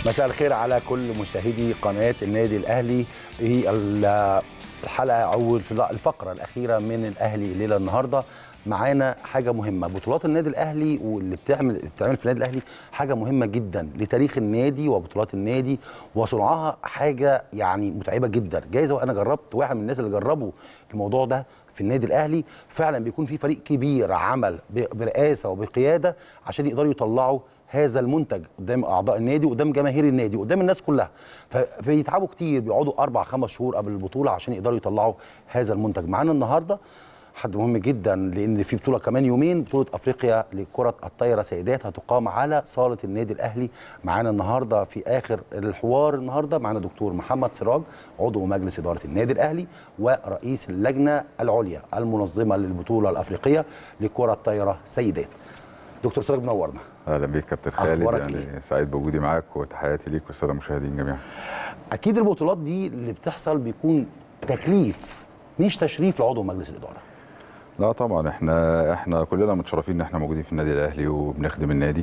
مساء الخير على كل مشاهدي قناه النادي الاهلي هي الحلقه او الفقره الاخيره من الاهلي الليله النهارده معانا حاجه مهمه بطولات النادي الاهلي واللي بتعمل بتعمل في النادي الاهلي حاجه مهمه جدا لتاريخ النادي وبطولات النادي وصنعها حاجه يعني متعبه جدا جايزه وانا جربت واحد من الناس اللي جربوا الموضوع ده في النادي الاهلي فعلا بيكون في فريق كبير عمل برئاسه وبقياده عشان يقدروا يطلعوا هذا المنتج قدام اعضاء النادي وقدام جماهير النادي وقدام الناس كلها فبيتعبوا كتير بيقعدوا اربع خمس شهور قبل البطوله عشان يقدروا يطلعوا هذا المنتج معانا النهارده حد مهم جدا لان في بطوله كمان يومين بطوله افريقيا لكره الطايره سيدات هتقام على صاله النادي الاهلي معانا النهارده في اخر الحوار النهارده معانا دكتور محمد سراج عضو مجلس اداره النادي الاهلي ورئيس اللجنه العليا المنظمه للبطوله الافريقيه لكره الطايره سيدات دكتور سراج منورنا اهلا بيك كابتن خالد يعني إيه؟ سعيد بوجودي معاك وتحياتي ليك والساده المشاهدين جميعا اكيد البطولات دي اللي بتحصل بيكون تكليف مش تشريف لعضو مجلس الاداره لا طبعا احنا احنا كلنا متشرفين ان احنا موجودين في النادي الاهلي وبنخدم النادي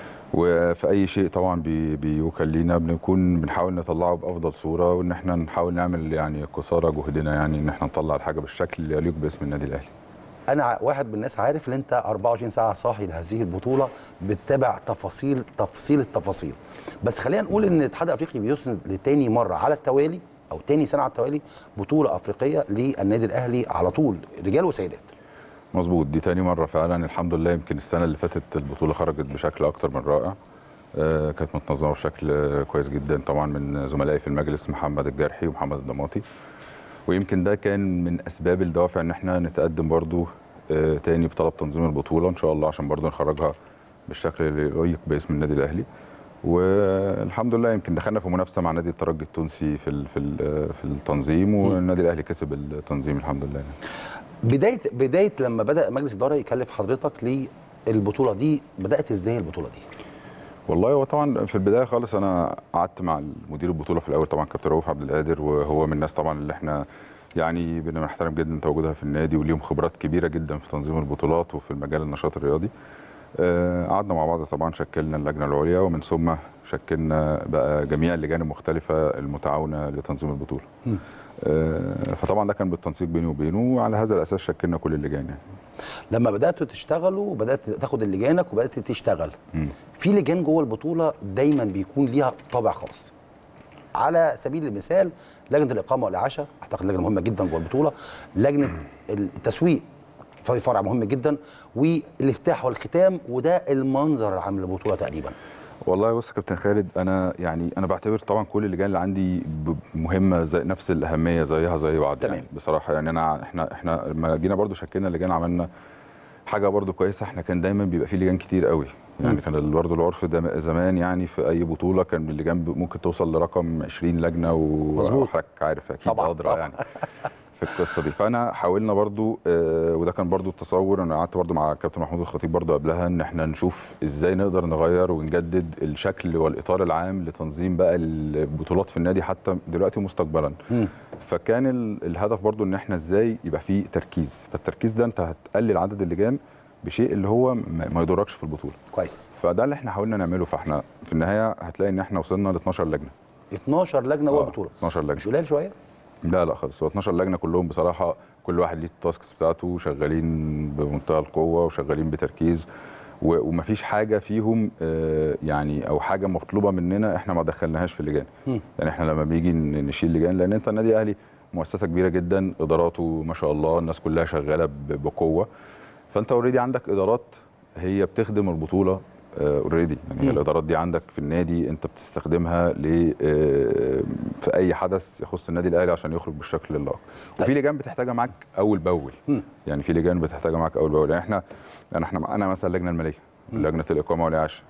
وفي اي شيء طبعا بي بيوكل لينا بنكون بنحاول نطلعه بافضل صوره وان احنا نحاول نعمل يعني قصارى جهدنا يعني ان احنا نطلع الحاجه بالشكل اللي يليق باسم النادي الاهلي انا واحد من الناس عارف ان انت 24 ساعه صاحي لهذه البطوله بتتابع تفاصيل تفصيل التفاصيل بس خلينا نقول ان الاتحاد الافريقي بيسند لتاني مره على التوالي او تاني سنه على التوالي بطوله افريقيه للنادي الاهلي على طول رجال وسيدات مظبوط دي تاني مره فعلا الحمد لله يمكن السنه اللي فاتت البطوله خرجت بشكل اكتر من رائع آه كانت متنظمه بشكل كويس جدا طبعا من زملائي في المجلس محمد الجرحي ومحمد الضماطي ويمكن ده كان من اسباب الدوافع ان احنا نتقدم برضو آه تاني بطلب تنظيم البطوله ان شاء الله عشان برضو نخرجها بالشكل اللي يليق باسم النادي الاهلي والحمد لله يمكن دخلنا في منافسه مع نادي الترجي التونسي في في في التنظيم والنادي الاهلي كسب التنظيم الحمد لله بدايه بدايه لما بدا مجلس الاداره يكلف حضرتك للبطوله دي بدات ازاي البطوله دي والله هو طبعا في البدايه خالص انا قعدت مع مدير البطوله في الاول طبعا كابتن رؤوف عبد القادر وهو من الناس طبعا اللي احنا يعني بنحترم جدا تواجدها في النادي وليهم خبرات كبيره جدا في تنظيم البطولات وفي المجال النشاط الرياضي قعدنا مع بعض طبعا شكلنا اللجنه العليا ومن ثم شكلنا بقى جميع اللجان المختلفه المتعاونه لتنظيم البطوله. فطبعا ده كان بالتنسيق بيني وبينه وعلى هذا الاساس شكلنا كل اللجان يعني. لما بداتوا تشتغلوا وبدات تاخد اللجانك وبدات تشتغل م. في لجان جوه البطوله دايما بيكون ليها طابع خاص. على سبيل المثال لجنه الاقامه والاعاشه اعتقد لجنه مهمه جدا جوه البطوله لجنه التسويق في فرع مهم جدا والافتتاح والختام وده المنظر العام للبطوله تقريبا والله بص يا كابتن خالد انا يعني انا بعتبر طبعا كل اللجان اللي عندي مهمه زي نفس الاهميه زيها زي بعض تمام. يعني بصراحه يعني انا احنا احنا لما جينا برضو شكلنا لجان عملنا حاجه برضو كويسه احنا كان دايما بيبقى في لجان كتير قوي يعني م. كان برضو العرف ده زمان يعني في اي بطوله كان اللجان ممكن توصل لرقم 20 لجنه وحضرتك عارف اكيد ادرى يعني في القصه دي فانا حاولنا برضو آه وده كان برضو التصور انا قعدت برضو مع كابتن محمود الخطيب برضو قبلها ان احنا نشوف ازاي نقدر نغير ونجدد الشكل والاطار العام لتنظيم بقى البطولات في النادي حتى دلوقتي ومستقبلا م. فكان الهدف برضو ان احنا ازاي يبقى فيه تركيز فالتركيز ده انت هتقلل عدد اللجان بشيء اللي هو ما يضركش في البطوله كويس فده اللي احنا حاولنا نعمله فاحنا في النهايه هتلاقي ان احنا وصلنا ل 12 لجنه 12 لجنه جوه البطوله 12 لجنه مش قليل شويه لا لا خالص هو 12 لجنه كلهم بصراحه كل واحد ليه التاسكس بتاعته شغالين بمنتهى القوه وشغالين بتركيز ومفيش حاجه فيهم يعني او حاجه مطلوبه مننا احنا ما دخلناهاش في اللجان يعني احنا لما بيجي نشيل لجان لان انت النادي الاهلي مؤسسه كبيره جدا اداراته ما شاء الله الناس كلها شغاله بقوه فانت اوريدي عندك ادارات هي بتخدم البطوله اوريدي يعني الادارات دي عندك في النادي انت بتستخدمها ل في اي حدث يخص النادي الاهلي عشان يخرج بالشكل اللائق وفي لجان بتحتاجها معاك اول باول يعني في لجان بتحتاجها معاك اول باول يعني احنا يعني احنا انا مثلا اللجنه الماليه لجنه الاقامه والاعاشه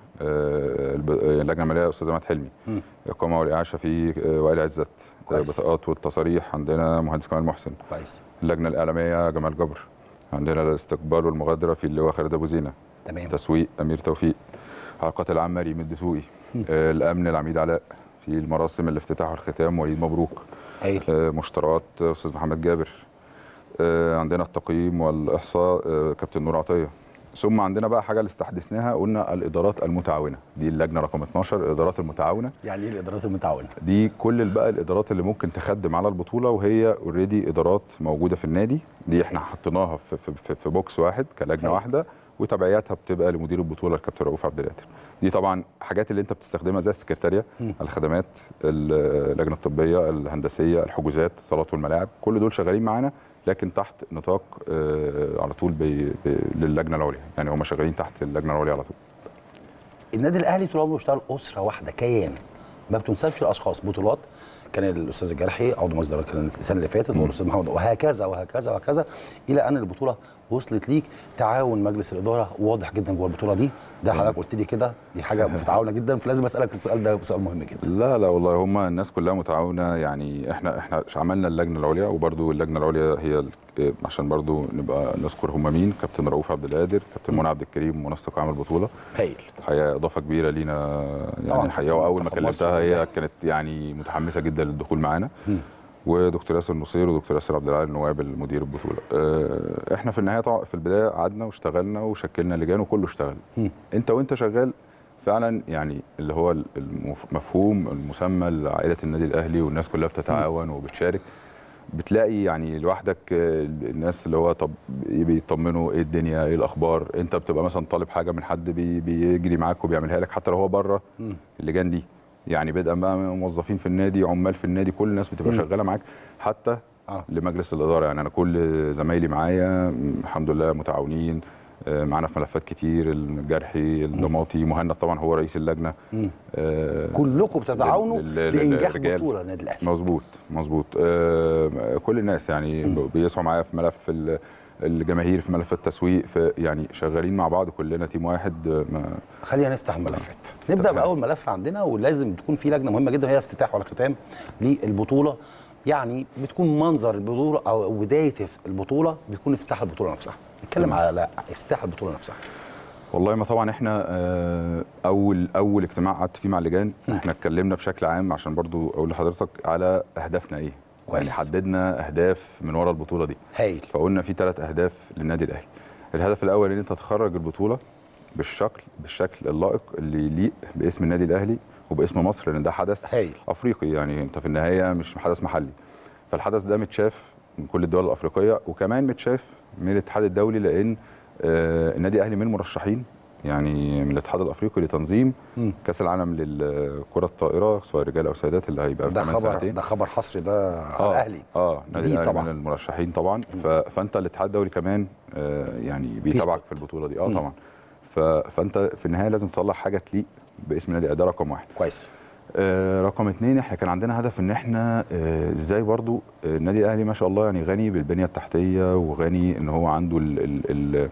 اللجنه الماليه استاذ عماد حلمي الاقامه والاعاشه في وائل عزت البطاقات والتصاريح عندنا مهندس كمال محسن كويس اللجنه الاعلاميه جمال جبر عندنا الاستقبال والمغادره في اللواء خالد ابو زينه تمام تسويق امير توفيق العلاقات العامه ريم الدسوقي آه الامن العميد علاء في المراسم الافتتاح والختام وليد مبروك أيوة. آه مشتريات استاذ محمد جابر آه عندنا التقييم والاحصاء آه كابتن نور عطيه ثم عندنا بقى حاجه اللي استحدثناها قلنا الادارات المتعاونه دي اللجنه رقم 12 الادارات المتعاونه يعني ايه الادارات المتعاونه دي كل بقى الادارات اللي ممكن تخدم على البطوله وهي اوريدي ادارات موجوده في النادي دي احنا حطيناها في, في, في, في بوكس واحد كلجنه أيوة. واحده وتبعياتها بتبقى لمدير البطوله الكابتن رؤوف عبد القادر دي طبعا حاجات اللي انت بتستخدمها زي السكرتاريه مم. الخدمات اللجنه الطبيه الهندسيه الحجوزات الصالات والملاعب كل دول شغالين معانا لكن تحت نطاق آه، على طول بي بي للجنه العليا يعني هم شغالين تحت اللجنه العليا على طول النادي الاهلي طول عمره اشتغل اسره واحده كيان ما بتنسبش الاشخاص بطولات كان الاستاذ الجرحي عضو مجلس الاداره كان السنه اللي فاتت والاستاذ محمد وهكذا وهكذا وهكذا الى ان البطوله وصلت ليك تعاون مجلس الاداره واضح جدا جوه البطوله دي ده حضرتك قلت لي كده دي حاجه متعاونه جدا فلازم اسالك السؤال ده سؤال مهم جدا لا لا والله هم الناس كلها متعاونه يعني احنا احنا عملنا اللجنه العليا وبرده اللجنه العليا هي ال- إيه، عشان برضو نبقى نذكر هم مين كابتن رؤوف عبد القادر كابتن منى عبد الكريم منسق عام البطوله هايل الحقيقه اضافه كبيره لينا طبعاً يعني الحقيقه واول ما منتخب مصر كلمتها كلها. هي كانت يعني متحمسه جدا للدخول معانا مم. ودكتور ياسر نصير ودكتور ياسر عبد العال نواب المدير البطوله آه، احنا في النهايه طبعا في البدايه قعدنا واشتغلنا وشكلنا لجان وكله اشتغل مم. انت وانت شغال فعلا يعني اللي هو المفهوم المسمى لعائله النادي الاهلي والناس كلها بتتعاون وبتشارك بتلاقي يعني لوحدك آه، الناس اللي هو طب بيطمنوا ايه الدنيا ايه الاخبار انت بتبقى مثلا طالب حاجه من حد بي بيجري معاك وبيعملها لك حتى لو هو بره مم. اللجان دي يعني بدءا بقى من موظفين في النادي عمال في النادي كل الناس بتبقى مم. شغاله معاك حتى اه لمجلس الاداره يعني انا كل زمايلي معايا م، الحمد لله متعاونين آه، معانا في ملفات كتير الجرحي الضماطي مهند طبعا هو رئيس اللجنه مم. آه، كلكم بتتعاونوا لل- لل- لانجاح للرجال. بطوله النادي الاهلي مظبوط مظبوط آه، كل الناس يعني مم. بيسعوا معايا في ملف ال- الجماهير في ملف التسويق في يعني شغالين مع بعض كلنا تيم واحد آه، ما خلينا نفتح الملفات نبدا تمام. باول ملف عندنا ولازم تكون في لجنه مهمه جدا وهي افتتاح ولا ختام للبطوله يعني بتكون منظر البطوله او بدايه البطوله بيكون افتتاح البطوله نفسها نتكلم تمام. على افتتاح البطوله نفسها والله ما طبعا احنا آه، اول اول اجتماع قعدت فيه مع اللجان مم. احنا اتكلمنا بشكل عام عشان برضو اقول لحضرتك على اهدافنا ايه كويس. يعني حددنا اهداف من ورا البطوله دي هايل فقلنا في ثلاث اهداف للنادي الاهلي الهدف الاول ان انت تخرج البطوله بالشكل بالشكل اللائق اللي يليق باسم النادي الاهلي وباسم مصر لان ده حدث هايل افريقي يعني انت في النهايه مش حدث محلي فالحدث ده متشاف من كل الدول الافريقيه وكمان متشاف من الاتحاد الدولي لان آه، النادي الاهلي من المرشحين يعني من الاتحاد الافريقي لتنظيم مم. كاس العالم للكره الطائره سواء رجال او سيدات اللي هيبقى ده كمان خبر سنتين ده خبر حصري ده على اه الاهلي اه النادي جديد الاهلي طبعاً. من المرشحين طبعا ف... فانت الاتحاد الدولي كمان آه يعني بيتابعك في البطوله دي اه مم. طبعا ف... فانت في النهايه لازم تطلع حاجه تليق باسم النادي ده رقم واحد كويس آه رقم اتنين احنا كان عندنا هدف ان احنا آه، ازاي برضو آه، النادي الاهلي ما شاء الله يعني غني بالبنيه التحتيه وغني ان هو عنده ال ال ال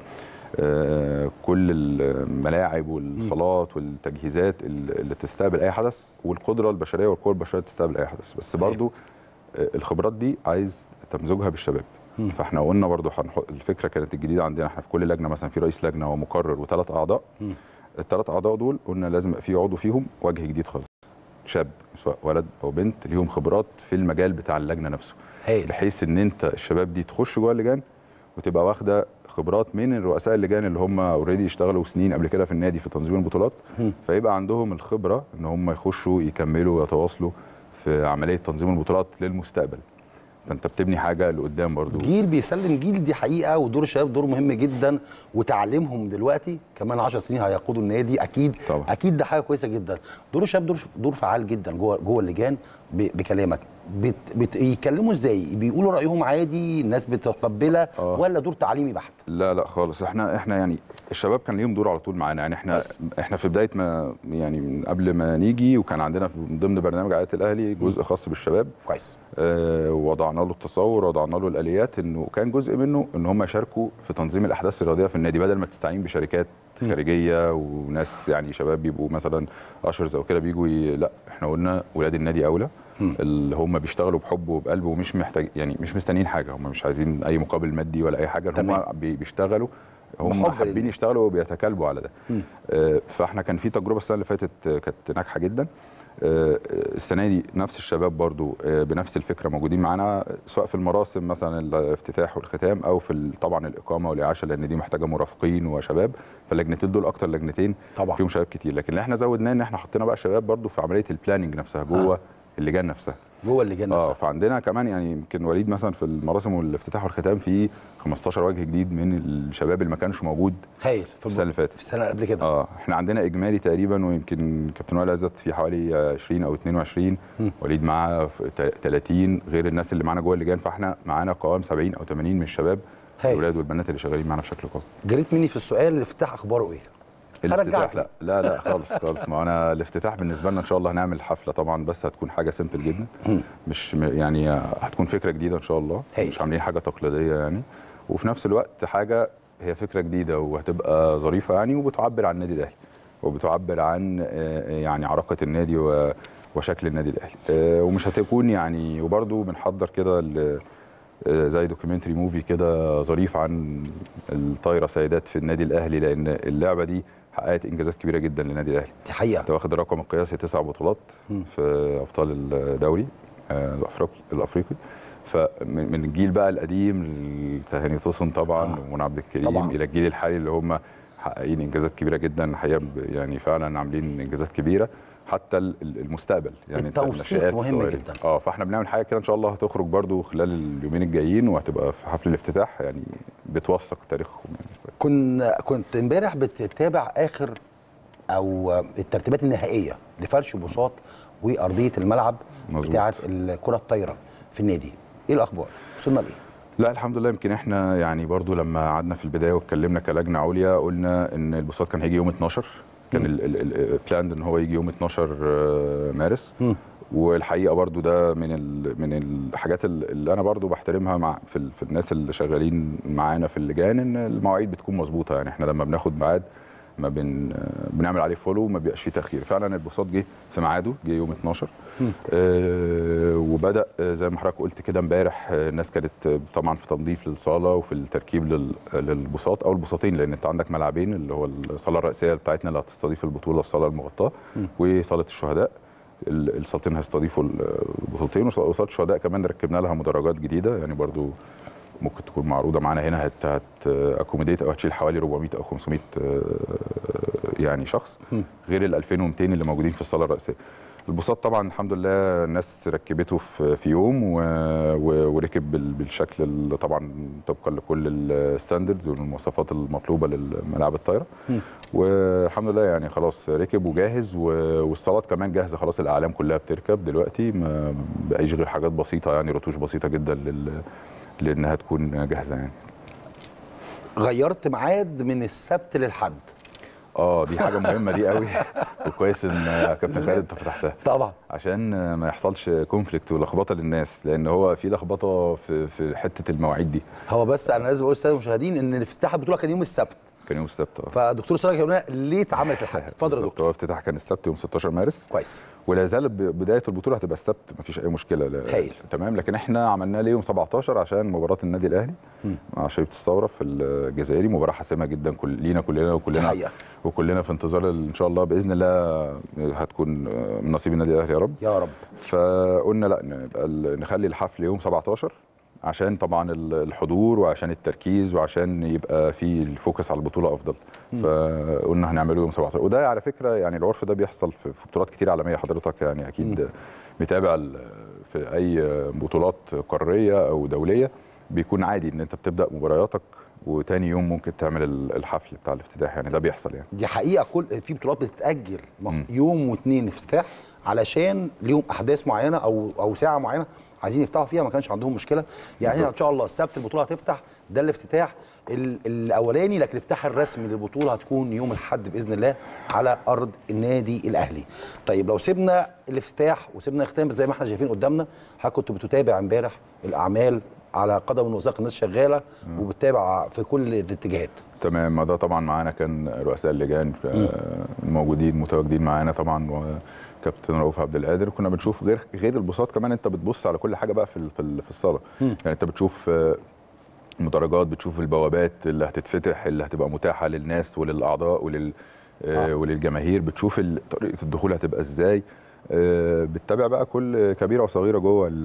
آه، كل الملاعب والصالات والتجهيزات ال- اللي تستقبل اي حدث والقدره البشريه والقوه البشريه تستقبل اي حدث بس أيوة. برضو آه، الخبرات دي عايز تمزجها بالشباب مم. فاحنا قلنا برضو هنحط الفكره كانت الجديده عندنا احنا في كل لجنه مثلا في رئيس لجنه ومقرر وثلاث اعضاء مم. الثلاث اعضاء دول قلنا لازم يبقى في عضو فيهم وجه جديد خالص شاب سواء ولد او بنت ليهم خبرات في المجال بتاع اللجنه نفسه هايل بحيث ان انت الشباب دي تخش جوه اللجان وتبقى واخده خبرات من الرؤساء اللجان اللي هم اوريدي اشتغلوا سنين قبل كده في النادي في تنظيم البطولات مم. فيبقى عندهم الخبره ان هم يخشوا يكملوا ويتواصلوا في عمليه تنظيم البطولات للمستقبل فانت بتبني حاجه لقدام برضو جيل بيسلم جيل دي حقيقه ودور الشباب دور مهم جدا وتعليمهم دلوقتي كمان 10 سنين هيقودوا النادي اكيد طبعا. اكيد ده حاجه كويسه جدا دور الشباب دور دور فعال جدا جوه جوه اللجان ب- بكلامك بت بت يتكلموا ازاي بيقولوا رايهم عادي الناس بتتقبلها آه. ولا دور تعليمي بحت لا لا خالص احنا احنا يعني الشباب كان ليهم دور على طول معانا يعني احنا بس. احنا في بدايه ما يعني من قبل ما نيجي وكان عندنا في- من ضمن برنامج عائله الاهلي جزء خاص بالشباب كويس آه، وضعنا له التصور وضعنا له الاليات انه كان جزء منه ان هم يشاركوا في تنظيم الاحداث الرياضيه في النادي بدل ما تستعين بشركات م. خارجيه وناس يعني شباب بيبقوا مثلا اشرز او كده بيجوا ي... لا احنا قلنا ولاد النادي اولى م. اللي هم بيشتغلوا بحب وبقلب ومش محتاج يعني مش مستنيين حاجه هم مش عايزين اي مقابل مادي ولا اي حاجه هم تمام. بي- بيشتغلوا هم بحب حابين لل- يشتغلوا وبيتكالبوا على ده م. آه، فاحنا كان في تجربه السنه اللي فاتت آه، كانت ناجحه جدا آه، السنه دي نفس الشباب برضو آه، بنفس الفكره موجودين معانا سواء في المراسم مثلا الافتتاح والختام او في ال- طبعا الاقامه والاعاشه لان دي محتاجه مرافقين وشباب فاللجنتين دول اكتر لجنتين طبعا. فيهم شباب كتير لكن اللي احنا زودناه ان احنا حطينا بقى شباب برضو في عمليه البلاننج نفسها جوه اللجان نفسها جوه اللجان اه نفسها فعندنا كمان يعني يمكن وليد مثلا في المراسم والافتتاح والختام في 15 وجه جديد من الشباب اللي ما كانش موجود هايل في السنه اللي فاتت في السنه اللي قبل كده اه احنا عندنا اجمالي تقريبا ويمكن كابتن وائل عزت في حوالي 20 او 22 وليد معاه في ت- 30 غير الناس اللي معانا جوه اللجان فاحنا معانا قوام 70 او 80 من الشباب هايل. الولاد والبنات اللي شغالين معانا بشكل قوي جريت مني في السؤال الافتتاح اخباره ايه؟ الافتتاح هرجعك. لا لا لا خالص خالص ما انا الافتتاح بالنسبه لنا ان شاء الله هنعمل حفله طبعا بس هتكون حاجه سيمبل جدا مش م- يعني هتكون فكره جديده ان شاء الله هايل. مش عاملين حاجه تقليديه يعني وفي نفس الوقت حاجه هي فكره جديده وهتبقى ظريفه يعني وبتعبر عن النادي الاهلي وبتعبر عن آه، يعني عراقه النادي و- وشكل النادي الاهلي آه، ومش هتكون يعني وبرده بنحضر كده ال- آه، زي دوكيومنتري موفي كده ظريف عن الطايره سيدات في النادي الاهلي لان اللعبه دي حققت انجازات كبيره جدا للنادي الاهلي دي حقيقه انت واخد الرقم القياسي تسع بطولات في ابطال الدوري آه، الافريقي الافريقي فمن من الجيل بقى القديم لتهاني توسن طبعا آه. ومنى عبد الكريم طبعاً. الى الجيل الحالي اللي هم حققين انجازات كبيره جدا الحقيقه ب- يعني فعلا عاملين انجازات كبيره حتى ال- ال- المستقبل يعني انت التوثيق الناشئات مهم الصغيرين. جدا. اه فاحنا بنعمل حاجه كده ان شاء الله هتخرج برضو خلال اليومين الجايين وهتبقى في حفل الافتتاح يعني بتوثق تاريخهم يعني شوية. كن كنت امبارح بتتابع اخر او الترتيبات النهائيه لفرش بساط وارضيه الملعب مظبوط. بتاعه الكره الطايره في النادي ايه الاخبار وصلنا لايه لا الحمد لله يمكن احنا يعني برضو لما قعدنا في البدايه واتكلمنا كلجنه عليا قلنا ان البساط كان هيجي يوم 12 كان البلاند ان هو يجي يوم 12 آه، مارس مم. والحقيقه برضو ده من ال من الحاجات ال- اللي انا برضو بحترمها مع في, ال- في الناس اللي شغالين معانا في اللجان ان المواعيد بتكون مظبوطه يعني احنا لما بناخد ميعاد ما بن بنعمل عليه فولو ما بيبقاش فيه تاخير فعلا البساط جه في ميعاده جه يوم 12 آه وبدا آه، زي ما حضرتك قلت كده امبارح آه، الناس كانت آه، طبعا في تنظيف للصاله وفي التركيب لل- للبساط او البساطين لان انت عندك ملعبين اللي هو الصاله الرئيسيه بتاعتنا اللي هتستضيف البطوله الصاله المغطاه وصاله الشهداء ال- الصالتين هيستضيفوا البطولتين وص- وصاله الشهداء كمان ركبنا لها مدرجات جديده يعني برضو ممكن تكون معروضه معانا هنا هت هت اكوموديت او هتشيل حوالي 400 او 500 آه، يعني شخص غير ال 2200 اللي موجودين في الصاله الرئيسيه. البساط طبعا الحمد لله الناس ركبته في في يوم و... و... وركب بال... بالشكل اللي طبعا طبقا لكل الستاندردز والمواصفات المطلوبه للملاعب الطايره والحمد لله يعني خلاص ركب وجاهز و... والصالات كمان جاهزه خلاص الاعلام كلها بتركب دلوقتي ما بقاش غير حاجات بسيطه يعني رتوش بسيطه جدا لل... لانها تكون جاهزه يعني غيرت ميعاد من السبت للحد اه دي حاجه مهمه دي قوي وكويس ان يا كابتن خالد انت فتحتها طبعا عشان ما يحصلش كونفليكت ولخبطه للناس لان هو في لخبطه في في حته المواعيد دي هو بس انا لازم اقول للساده المشاهدين ان افتتاح البطوله كان يوم السبت كان يوم السبت اه فدكتور سراج يقول لنا ليه اتعملت الحد اتفضل يا بالظبط، دكتور هو افتتاح كان السبت يوم 16 مارس كويس ولا زال ب- بدايه البطوله هتبقى السبت مفيش اي مشكله لا هايل. تمام لكن احنا عملناه ليه يوم 17 عشان مباراه النادي الاهلي مع شبيبه الثوره في الجزائري مباراه حاسمه جدا كل لينا كلنا دي وكلنا حقيقه وكلنا في انتظار ان شاء الله باذن الله هتكون من نصيب النادي الاهلي يا رب يا رب فقلنا لا نبقى ال- نخلي الحفل يوم 17 عشان طبعا ال- الحضور وعشان التركيز وعشان يبقى في الفوكس على البطوله افضل فقلنا هنعمله يوم 17 وده على فكره يعني العرف ده بيحصل في في بطولات كتير عالميه حضرتك يعني اكيد متابع ال- في اي بطولات قاريه او دوليه بيكون عادي ان انت بتبدا مبارياتك وتاني يوم ممكن تعمل ال- الحفل بتاع الافتتاح يعني ده بيحصل يعني دي حقيقه كل في بطولات بتتاجل مم. يوم واثنين افتتاح علشان ليهم احداث معينه او او ساعه معينه عايزين يفتحوا فيها ما كانش عندهم مشكله يعني احنا ان شاء الله السبت البطوله هتفتح ده الافتتاح ال- الاولاني لكن الافتتاح الرسمي للبطوله هتكون يوم الاحد باذن الله على ارض النادي الاهلي طيب لو سيبنا الافتتاح وسيبنا الختام زي ما احنا شايفين قدامنا حضرتك كنت بتتابع امبارح الاعمال على قدم وساق الناس شغاله وبتتابع في كل الاتجاهات تمام ما ده طبعا معانا كان رؤساء اللجان آه، الموجودين متواجدين معانا طبعا وكابتن رؤوف عبد القادر كنا بنشوف غير غير البساط كمان انت بتبص على كل حاجه بقى في ال- في, ال- في الصاله يعني انت بتشوف آه، المدرجات بتشوف البوابات اللي هتتفتح اللي هتبقى متاحه للناس وللاعضاء ولل آه. وللجماهير بتشوف ال- طريقه الدخول هتبقى ازاي آه، بتتابع بقى كل كبيره وصغيره جوه ال-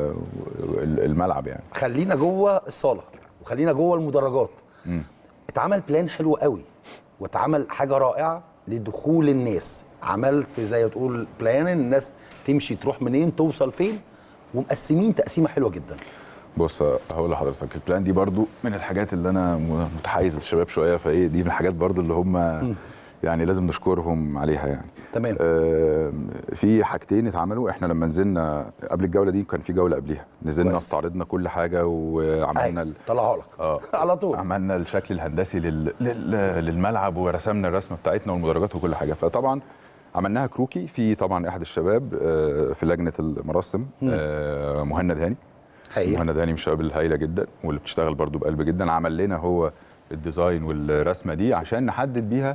ال- الملعب يعني خلينا جوه الصاله وخلينا جوه المدرجات مم. اتعمل بلان حلو قوي واتعمل حاجه رائعه لدخول الناس عملت زي ما تقول بلان الناس تمشي تروح منين توصل فين ومقسمين تقسيمه حلوه جدا بص هقول لحضرتك البلان دي برضو من الحاجات اللي انا م- متحيز للشباب شويه فايه دي من الحاجات برضو اللي هم يعني لازم نشكرهم عليها يعني تمام آم، في حاجتين اتعملوا احنا لما نزلنا قبل الجوله دي كان في جوله قبليها نزلنا كويس. استعرضنا كل حاجه وعملنا أي، ال... طلعها لك اه على طول عملنا الشكل الهندسي لل... لل... للملعب ورسمنا الرسمه بتاعتنا والمدرجات وكل حاجه فطبعا عملناها كروكي في طبعا احد الشباب آه، في لجنه المراسم آه، مهند هاني حقيقي مهند هاني من الشباب الهايله جدا واللي بتشتغل برضو بقلب جدا عمل لنا هو الديزاين والرسمه دي عشان نحدد بيها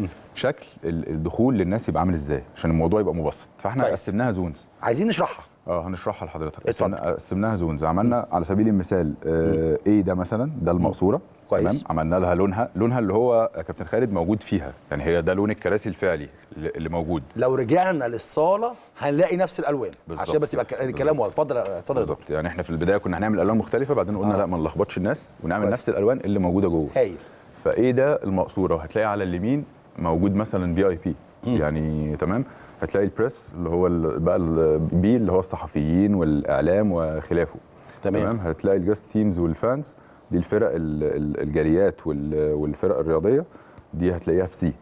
شكل ال- الدخول للناس يبقى عامل ازاي عشان الموضوع يبقى مبسط فاحنا كويس. قسمناها زونز عايزين نشرحها اه هنشرحها لحضرتك اتفضل. قسمنا- قسمناها زونز عملنا على سبيل المثال آه ايه ده مثلا ده المقصوره كويس. تمام؟ عملنا لها لونها لونها اللي هو يا كابتن خالد موجود فيها يعني هي ده لون الكراسي الفعلي اللي اللي موجود لو رجعنا للصاله هنلاقي نفس الالوان بالظبط. عشان بس يبقى الك- الكلام واضح اتفضل اتفضل يا دكتور بالظبط يعني احنا في البدايه كنا هنعمل الوان مختلفه بعدين قلنا آه. لا ما نلخبطش الناس ونعمل كويس. نفس الالوان اللي موجوده جوه هايل فايه ده المقصوره وهتلاقي على اليمين موجود مثلا في اي بي يعني تمام هتلاقي البريس اللي هو ال- بقى البي اللي هو الصحفيين والاعلام وخلافه تمام. هتلاقي الجاست تيمز والفانز دي الفرق ال- ال- الجاليات وال- والفرق الرياضيه دي هتلاقيها في سي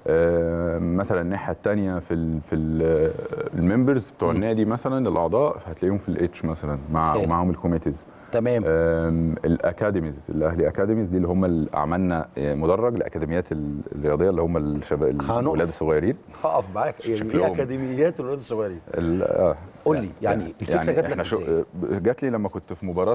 آه، مثلا الناحيه الثانيه في ال في ال الممبرز بتوع النادي مثلا الاعضاء هتلاقيهم في الاتش مثلا مع حلو. ومعاهم الكوميتيز تمام آم، الاكاديميز الاهلي اكاديميز دي اللي هم اللي عملنا آه، مدرج لاكاديميات ال- الرياضيه اللي هم الشباب هنقف. الاولاد الصغيرين هقف معاك يعني ايه شكلهم. اكاديميات الولاد الصغيرين ال- آه، قول لي، يعني الفكرة جات لك إحنا شو- إزاي؟ آه، جات لي لما كنت في مباراه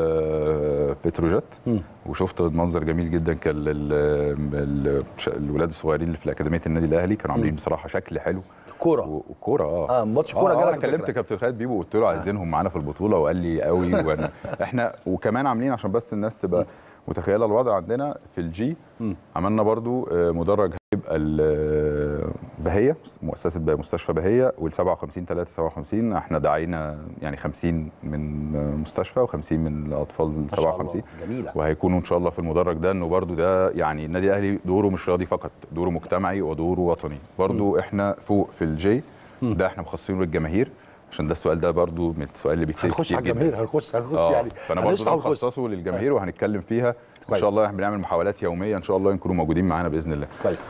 آه، بتروجيت مم. وشفت منظر جميل جدا كان ال- ال- الش- الولاد الصغيرين اللي في اكاديميه النادي الاهلي كانوا عاملين بصراحه شكل حلو كوره و- وكوره اه اه ماتش كوره آه، جالك انا كلمت الفكرة. كابتن خالد بيبو وقلت له عايزينهم معانا في البطوله وقال لي قوي وانا احنا وكمان عاملين عشان بس الناس تبقى متخيله الوضع عندنا في الجي عملنا برضو آه، مدرج هيبقى ال- بهيه مؤسسه بهية مستشفى بهيه وال 57 3 57 احنا دعينا يعني 50 من مستشفى و50 من الاطفال ال ما شاء الله 57 جميله وهيكونوا ان شاء الله في المدرج ده انه برضو ده يعني النادي الاهلي دوره مش رياضي فقط دوره مجتمعي ودوره وطني برضو احنا فوق في الجي ده احنا مخصصينه للجماهير عشان ده السؤال ده برضو من السؤال اللي بيتسال هنخش كتير على جدا. الجماهير هنخش هنخش اه يعني فانا برضو هنشرح ده ونخش. مخصصه للجماهير وهنتكلم فيها ان كويس. شاء الله احنا بنعمل محاولات يوميه ان شاء الله يكونوا موجودين معانا باذن الله كويس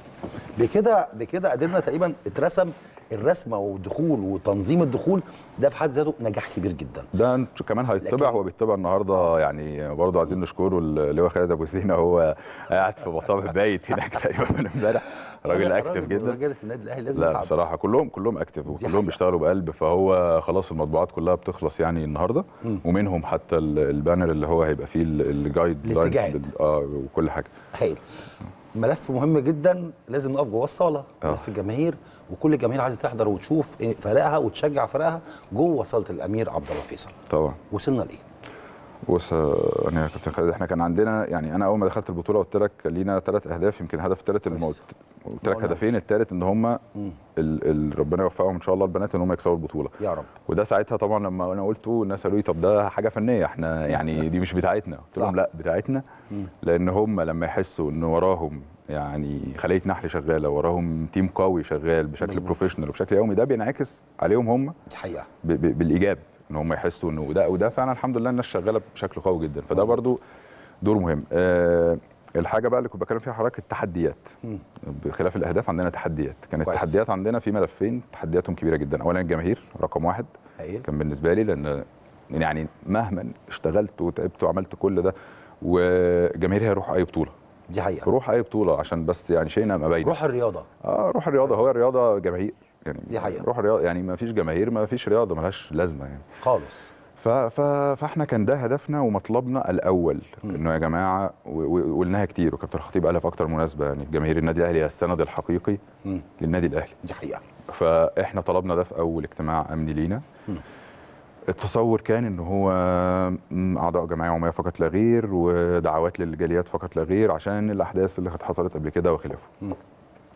بكده بكده قدرنا تقريبا اترسم الرسمه والدخول وتنظيم الدخول ده في حد ذاته نجاح كبير جدا ده انت- كمان هيطبع لكن- هو بيطبع النهارده يعني برضه عايزين نشكره اللي هو خالد ابو سينا هو قاعد في مطابخ بايت هناك تقريبا من امبارح راجل اكتف جدا رجاله النادي الاهلي لازم لا يتعب. بصراحه كلهم كلهم اكتف حقيقة. وكلهم بيشتغلوا بقلب فهو خلاص المطبوعات كلها بتخلص يعني النهارده ومنهم حتى ال- البانر اللي هو هيبقى فيه ال- الجايد لاينز الاتجاهات. بال- اه وكل حاجه هايل ملف مهم جدا لازم نقف جوه الصاله آه. ملف الجماهير وكل الجماهير عايزه تحضر وتشوف إيه فريقها وتشجع فريقها جوه صاله الامير عبد الله فيصل طبعا وصلنا لايه؟ بص آه، انا يا كابتن خالد احنا كان عندنا يعني انا اول ما دخلت البطوله قلت لك لينا ثلاث اهداف يمكن الهدف الثالث اللي ما كويس. قلت قلت لك قلناش. هدفين الثالث ان هم ال ال ربنا يوفقهم ان شاء الله البنات ان هم يكسبوا البطوله يا رب وده ساعتها طبعا لما انا قلته الناس قالوا لي طب ده حاجه فنيه احنا يعني دي مش بتاعتنا قلت صح. لهم لا بتاعتنا لان هم لما يحسوا ان وراهم يعني خليه نحل شغاله وراهم تيم قوي شغال بشكل مظبوط. بروفيشنال وبشكل يومي ده بينعكس عليهم هم دي حقيقه ب- ب- بالايجاب ان هم يحسوا انه ده وده فعلا الحمد لله الناس شغاله بشكل قوي جدا فده مظبوط. برضو دور مهم آه الحاجه بقى اللي كنت بتكلم فيها حضرتك التحديات مم. بخلاف الاهداف عندنا تحديات كانت كويس. التحديات عندنا في ملفين تحدياتهم كبيره جدا اولا الجماهير رقم واحد هايل كان بالنسبه لي لان يعني مهما اشتغلت وتعبت وعملت كل ده وجماهير هي روح اي بطوله دي حقيقه روح اي بطوله عشان بس يعني شيء ما باين روح الرياضه اه روح الرياضه هو الرياضه جماهير يعني دي حقيقة. روح الرياضه يعني ما فيش جماهير ما فيش رياضه ملهاش لازمه يعني خالص ف ف فاحنا كان ده هدفنا ومطلبنا الاول مم. انه يا جماعه و- و- وقلناها كتير وكابتن الخطيب قالها في اكتر مناسبه يعني جماهير النادي الاهلي هي السند الحقيقي مم. للنادي الاهلي دي حقيقه فاحنا طلبنا ده في اول اجتماع امني لينا مم. التصور كان ان هو م، اعضاء جمعيه عموميه فقط لا غير ودعوات للجاليات فقط لا غير عشان الاحداث اللي كانت حصلت قبل كده وخلافه مم.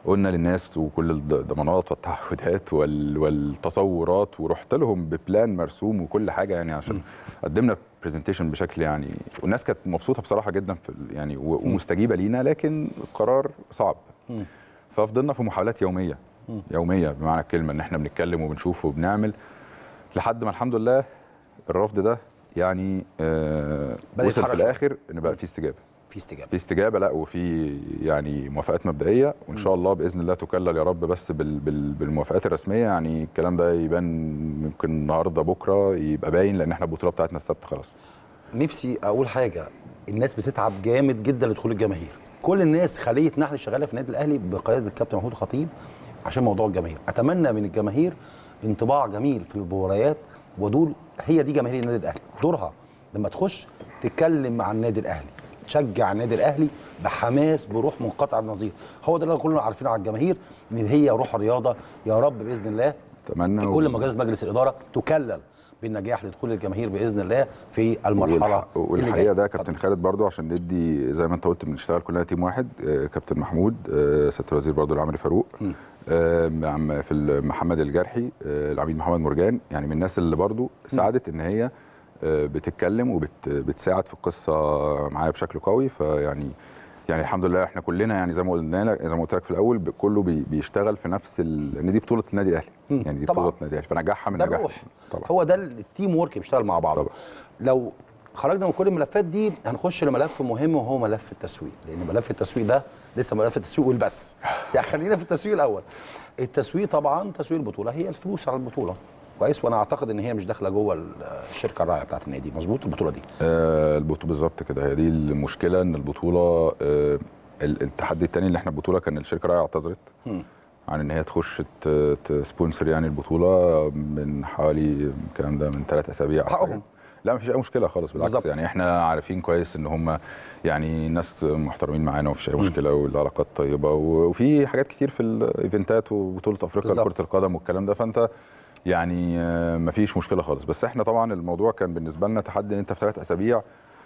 قلنا للناس وكل الضمانات والتعهدات وال- والتصورات ورحت لهم ببلان مرسوم وكل حاجه يعني عشان قدمنا برزنتيشن بشكل يعني والناس كانت مبسوطه بصراحه جدا في ال- يعني و- ومستجيبه لينا لكن القرار صعب مم. ففضلنا في محاولات يوميه يوميه بمعنى الكلمه ان احنا بنتكلم وبنشوف وبنعمل لحد ما الحمد لله الرفض ده يعني آه بدأ وصل في يتحرك شوية. الاخر ان بقى في استجابه في استجابه في استجابه لا وفي يعني موافقات مبدئيه وان شاء الله باذن الله تكلل يا رب بس بال بال بالموافقات الرسميه يعني الكلام ده يبان ممكن النهارده بكره يبقى باين لان احنا البطوله بتاعتنا السبت خلاص نفسي اقول حاجه الناس بتتعب جامد جدا لدخول الجماهير كل الناس خليه نحل شغاله في النادي الاهلي بقياده الكابتن محمود خطيب عشان موضوع الجماهير اتمنى من الجماهير انطباع جميل في المباريات ودول هي دي جماهير النادي الاهلي دورها لما تخش تتكلم مع النادي الاهلي تشجع النادي الاهلي بحماس بروح منقطع النظير هو ده اللي كلنا عارفينه على الجماهير ان هي روح الرياضه يا رب باذن الله اتمنى كل مجالس مجلس الاداره تكلل بالنجاح لدخول الجماهير باذن الله في المرحله والح- والحقيقه ده كابتن خالد برضو عشان ندي زي ما انت قلت بنشتغل كلنا تيم واحد آه، كابتن محمود آه، سياده الوزير برضو العمري فاروق آه، عم- في ال- محمد الجرحي آه، العميد محمد مرجان يعني من الناس اللي برضو ساعدت ان هي آه، بتتكلم وبتساعد في القصه معايا بشكل قوي فيعني يعني الحمد لله احنا كلنا يعني زي ما قلنا لك زي ما قلت لك في الاول ب- كله بي- بيشتغل في نفس ال... ان دي بطوله النادي الاهلي يعني دي طبعاً. بطوله النادي الاهلي فنجاحها من ده نجاح الروح طبعا هو ده التيم ورك بيشتغل مع بعض طبعا. لو خرجنا من كل الملفات دي هنخش لملف مهم وهو ملف التسويق لان ملف التسويق ده لسه ملف التسويق والبس يعني خلينا في التسويق الاول التسويق طبعا تسويق البطوله هي الفلوس على البطوله كويس وانا اعتقد ان هي مش داخله جوه الشركه الراعيه بتاعت النادي مظبوط البطوله دي آه البطوله بالظبط كده هي دي المشكله ان البطوله آه ال- التحدي الثاني اللي احنا البطوله كان الشركه راعيه اعتذرت مم. عن ان هي تخش ت- تسبونسر يعني البطوله من حوالي الكلام ده من ثلاث اسابيع أو حقهم. حاجة. لا مفيش اي مشكله خالص بالعكس بالظبط. يعني احنا عارفين كويس ان هم يعني ناس محترمين معانا ومفيش اي مشكله والعلاقات طيبه و- وفي حاجات كتير في الايفنتات وبطوله افريقيا بالظبط. لكره القدم والكلام ده فانت يعني آه، مفيش مشكله خالص بس احنا طبعا الموضوع كان بالنسبه لنا تحدي ان انت في ثلاث اسابيع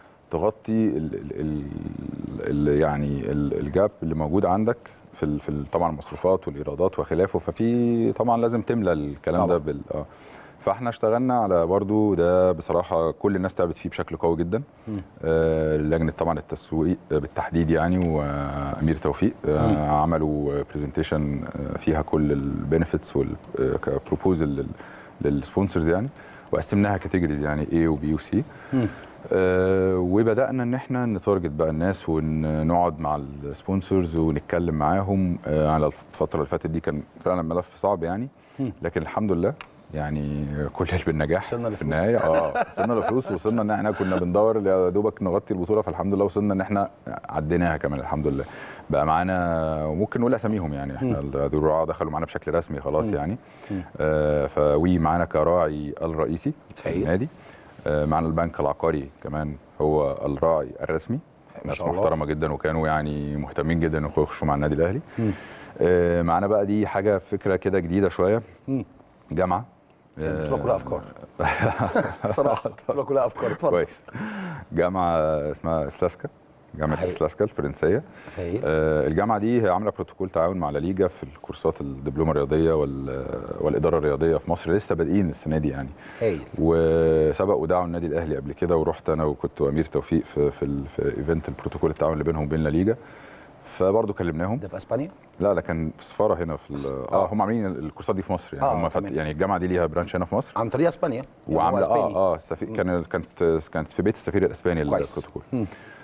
تغطي ال ال ال ال يعني ال الجاب اللي موجود عندك في ال في ال طبعا المصروفات والايرادات وخلافه ففي طبعا لازم تملى الكلام طبعاً. ده بال اه فاحنا اشتغلنا على برضو ده بصراحه كل الناس تعبت فيه بشكل قوي جدا آه لجنه طبعا التسويق بالتحديد يعني وامير توفيق آه عملوا برزنتيشن فيها كل البنفيتس والبروبوزل للسبونسرز يعني وقسمناها كاتيجوريز يعني A وبي وسي آه وبدانا ان احنا نتارجت بقى الناس ونقعد مع السبونسرز ونتكلم معاهم آه على الفتره اللي فاتت دي كان فعلا ملف صعب يعني لكن الحمد لله يعني كل بالنجاح وصلنا في لفلوس. النهايه اه وصلنا لفلوس وصلنا ان احنا كنا بندور يا دوبك نغطي البطوله فالحمد لله وصلنا ان احنا عديناها كمان الحمد لله بقى معانا وممكن نقول اساميهم يعني احنا دول الرعاه دخلوا معانا بشكل رسمي خلاص يعني آه فوي معانا كراعي الرئيسي في هايل. النادي آه معانا البنك العقاري كمان هو الراعي الرسمي ما ناس شاء الله. محترمه جدا وكانوا يعني مهتمين جدا انهم يخشوا مع النادي الاهلي آه معانا بقى دي حاجه فكره كده جديده شويه مم. جامعه البطوله كلها افكار صراحه البطوله كلها افكار اتفضل كويس جامعه اسمها سلاسكا جامعه هايل. سلاسكا الفرنسيه هايل آه، الجامعه دي هي عامله بروتوكول تعاون مع لا ليجا في الكورسات الدبلومه الرياضيه وال- والاداره الرياضيه في مصر لسه بادئين السنه دي يعني هايل وسبق ودعوا النادي الاهلي قبل كده ورحت انا وكنت امير توفيق في في, ال- في ايفنت البروتوكول التعاون اللي بينهم وبين لا ليجا فبرضه كلمناهم ده في اسبانيا لا لا كان في سفاره هنا في ال- آه. اه هم عاملين الكورسات دي في مصر يعني آه، هم فت... تمام. يعني الجامعه دي ليها برانش هنا في مصر عن طريق اسبانيا يعني هو وعامله أسباني. اه اه السفير كان كانت كانت في بيت السفير الاسباني كويس. البروتوكول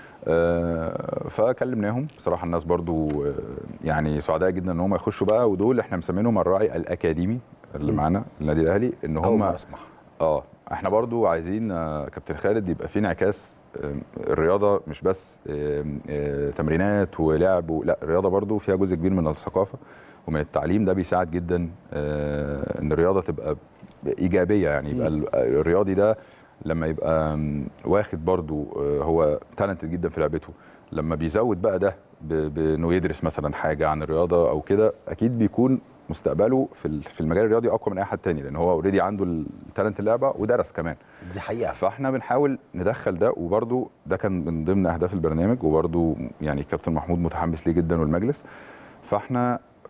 آه فكلمناهم بصراحه الناس برضو آه، يعني سعداء جدا ان هم يخشوا بقى ودول احنا مسمينهم الراعي الاكاديمي اللي معانا النادي الاهلي ان اول هم مره اسمعها اه احنا برضو عايزين آه، كابتن خالد يبقى في انعكاس آم، الرياضه مش بس آم، آه، تمرينات ولعب و- لا الرياضه برضو فيها جزء كبير من الثقافه ومن التعليم ده بيساعد جدا آه، ان الرياضه تبقى ايجابيه يعني يبقى ال- الرياضي ده لما يبقى آم، واخد برضو آه، هو تالنتد جدا في لعبته لما بيزود بقى ده ب- بانه يدرس مثلا حاجه عن الرياضه او كده اكيد بيكون مستقبله في ال- في المجال الرياضي اقوى من اي حد تاني لان هو اوريدي عنده التالنت اللعبه ودرس كمان دي حقيقه فاحنا بنحاول ندخل ده وبرده ده كان من ضمن اهداف البرنامج وبرده يعني كابتن محمود متحمس ليه جدا والمجلس فاحنا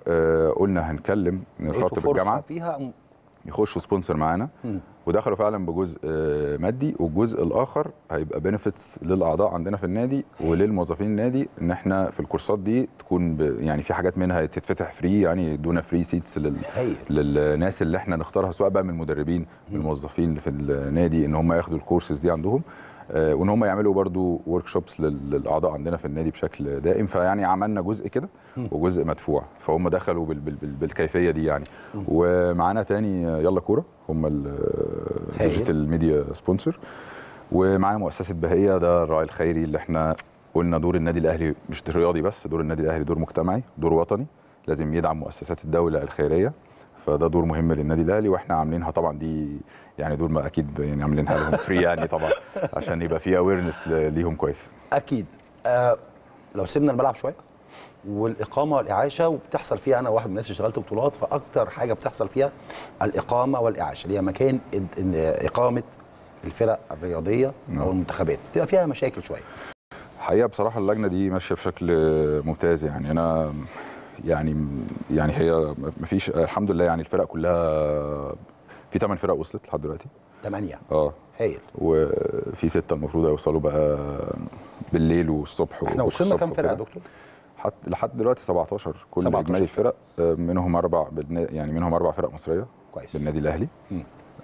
آه قلنا هنكلم لقيتوا نخاطب فرصه الجامعه فيها يخشوا سبونسر معانا مم. ودخلوا فعلا بجزء آه، مادي والجزء الاخر هيبقى بنفيتس للاعضاء عندنا في النادي وللموظفين النادي ان احنا في الكورسات دي تكون ب... يعني في حاجات منها تتفتح فري يعني يدونا فري سيتس لل... هايل للناس اللي احنا نختارها سواء بقى من المدربين من الموظفين اللي في النادي ان هم ياخدوا الكورسز دي عندهم آه، وان هم يعملوا برضو ورك شوبس للاعضاء عندنا في النادي بشكل دائم فيعني عملنا جزء كده وجزء مدفوع فهم دخلوا بال بال بال بالكيفيه دي يعني ومعانا تاني آه، يلا كوره هم هايل. الديجيتال ميديا سبونسر ومعانا مؤسسه بهيه ده الراعي الخيري اللي احنا قلنا دور النادي الاهلي مش رياضي بس دور النادي الاهلي دور مجتمعي دور وطني لازم يدعم مؤسسات الدوله الخيريه فده دور مهم للنادي الاهلي واحنا عاملينها طبعا دي يعني دول ما اكيد يعني عاملينها لهم فري يعني طبعا عشان يبقى في اويرنس ليهم كويس اكيد آه لو سيبنا الملعب شويه والاقامه والاعاشه وبتحصل فيها انا واحد من الناس اللي اشتغلت بطولات فاكتر حاجه بتحصل فيها الاقامه والاعاشه اللي هي مكان إد- إن اقامه الفرق الرياضيه او نعم. المنتخبات بتبقى فيها مشاكل شويه الحقيقه بصراحه اللجنه دي ماشيه بشكل ممتاز يعني انا يعني يعني هي مفيش الحمد لله يعني الفرق كلها في ثمان فرق وصلت لحد دلوقتي ثمانيه اه هايل وفي سته المفروض هيوصلوا بقى بالليل والصبح احنا وصلنا والصبح كام فرقه يا وكده. دكتور؟ حت لحد دلوقتي 17 كل 17 اجمالي الفرق آه، منهم اربع بالنا- يعني منهم اربع فرق مصريه كويس بالنادي الاهلي مم.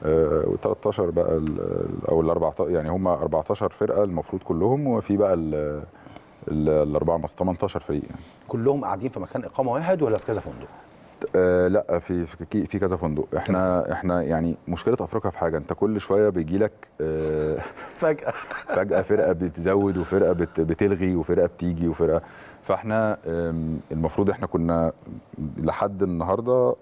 و13 بقى ال- ال- او ال 14 يعني هم 14 فرقه المفروض كلهم وفي بقى ال- ال- الاربعه مصر 18 فريق يعني. كلهم قاعدين في مكان اقامه واحد ولا في كذا فندق؟ آه لا في في في كذا فندق احنا احنا يعني مشكله افريقيا في حاجه انت كل شويه بيجي لك آه فجاه فجاه فرقه بتزود وفرقه بت بتلغي وفرقه بتيجي وفرقه فاحنا آم، المفروض احنا كنا لحد النهارده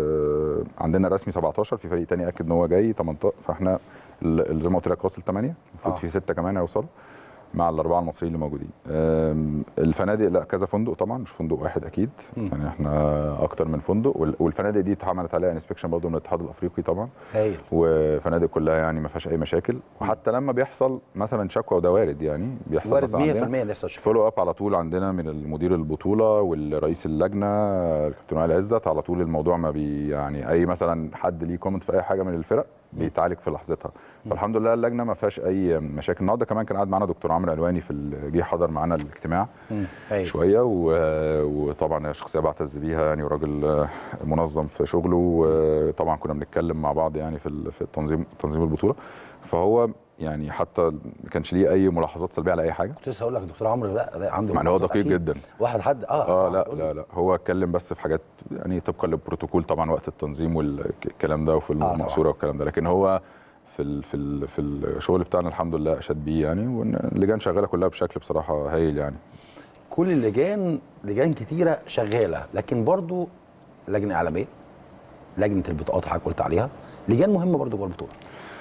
آه، عندنا رسمي 17 في فريق تاني اكد ان هو جاي 18 فاحنا ال- زي ما قلت لك واصل 8 المفروض آه. في سته كمان هيوصلوا مع الاربعه المصريين اللي موجودين آم، الفنادق لا كذا فندق طبعا مش فندق واحد اكيد مم. يعني احنا اكتر من فندق وال- والفنادق دي اتعملت عليها انسبكشن برضه من الاتحاد الافريقي طبعا هايل وفنادق كلها يعني ما فيهاش اي مشاكل وحتى لما بيحصل مثلا شكوى وده وارد يعني بيحصل وارد 100% مثلا عندنا لسه شكرا فولو اب على طول عندنا من المدير البطوله والرئيس اللجنه الكابتن وائل عزت على طول الموضوع ما بي يعني اي مثلا حد ليه كومنت في اي حاجه من الفرق بيتعالج في لحظتها فالحمد لله اللجنه ما فيهاش اي مشاكل النهارده كمان كان قاعد معانا دكتور عمرو علواني في ال- جه حضر معانا الاجتماع مم. هايل شويه و- وطبعا شخصيه بعتز بيها يعني وراجل آه، منظم في شغله وطبعا كنا بنتكلم مع بعض يعني في ال- في تنظيم تنظيم البطوله فهو يعني حتى ما كانش ليه اي ملاحظات سلبيه على اي حاجه كنت لسه هقول لك دكتور عمرو لا ده عنده مع ان هو ملاحظات دقيق أكيد. جدا واحد حد اه اه طبعاً لا تقول لا لا هو اتكلم بس في حاجات يعني طبقا للبروتوكول طبعا وقت التنظيم والكلام ده وفي طبعاً. المقصوره والكلام ده لكن هو في ال في ال في الشغل بتاعنا الحمد لله اشاد بيه يعني واللجان شغاله كلها بشكل بصراحه هايل يعني كل اللجان لجان كتيره شغاله لكن برضو لجنه اعلاميه لجنه البطاقات اللي حضرتك قلت عليها لجان مهمه برضو جوه البطوله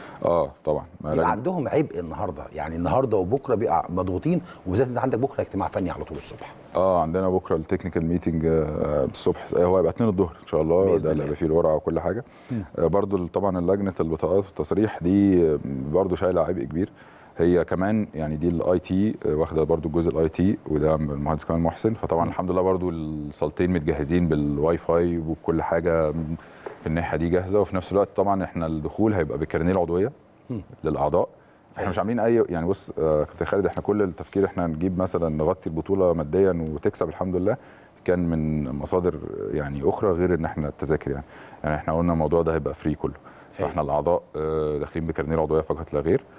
اه طبعا ما يبقى لجنة- عندهم عبء النهارده يعني النهارده وبكره بيبقى مضغوطين وبالذات انت عندك بكره اجتماع فني على طول الصبح اه عندنا بكره التكنيكال ميتنج الصبح آه، هو هيبقى 2 الظهر ان شاء الله بإذن ده اللي الله. هيبقى فيه الورقه وكل حاجه آه برضو طبعا لجنه البطاقات والتصريح دي آه، برضو شايله عبء كبير هي كمان يعني دي الاي تي واخده برضو الجزء الاي تي وده من المهندس كمال محسن فطبعا مم. الحمد لله برضو الصالتين متجهزين بالواي فاي وبكل حاجه في الناحيه دي جاهزه وفي نفس الوقت طبعا احنا الدخول هيبقى بكارنيه العضويه مم. للاعضاء احنا أيوة. مش عاملين اي يعني بص آه، كابتن خالد احنا كل التفكير احنا نجيب مثلا نغطي البطوله ماديا وتكسب الحمد لله كان من مصادر يعني اخرى غير ان احنا التذاكر يعني يعني احنا قلنا الموضوع ده هيبقى فري كله أيوة. فاحنا الاعضاء آه، داخلين بكارنيه العضويه فقط لا غير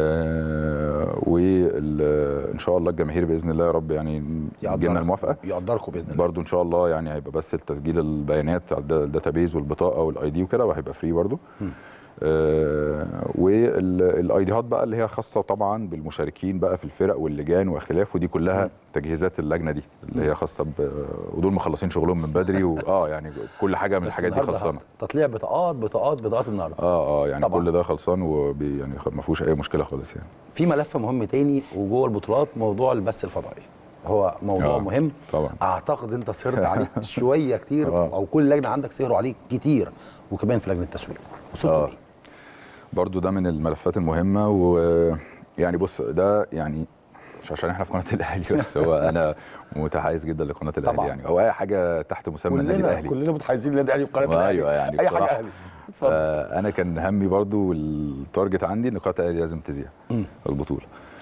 آه وان شاء الله الجماهير باذن الله يا رب يعني يجي لنا الموافقه يقدركم باذن الله برضو ان شاء الله يعني هيبقى بس التسجيل البيانات على الدا- الداتابيز والبطاقه والاي دي وكده وهيبقى فري برضو مم. آه والاي ديات بقى اللي هي خاصه طبعا بالمشاركين بقى في الفرق واللجان وخلافه دي كلها مم. تجهيزات اللجنه دي اللي هي خاصه ب ودول مخلصين شغلهم من بدري واه يعني كل حاجه من بس الحاجات دي النهاردة خلصانه تطليع بطاقات بطاقات بطاقات النهارده اه اه يعني طبعاً. كل ده خلصان وبي يعني ما فيهوش اي مشكله خالص يعني في ملف مهم تاني وجوه البطولات موضوع البث الفضائي هو موضوع آه. مهم طبعا اعتقد انت سهرت عليه شويه كتير آه. او كل لجنه عندك سهروا عليه كتير وكمان في لجنه التسويق وصلتوا آه. ايه؟ برضو ده من الملفات المهمه ويعني بص ده يعني مش عشان احنا في قناه الاهلي بس هو انا متحيز جدا لقناه الاهلي طبعاً. يعني او اي حاجه تحت مسمى النادي كلنا الاهلي كلنا متحيزين للنادي الاهلي وقناه الاهلي ايوه يعني اي حاجه بصراحة. اهلي اتفضل فانا كان همي برضو التارجت عندي ان قناه الاهلي لازم تذيع مم. البطوله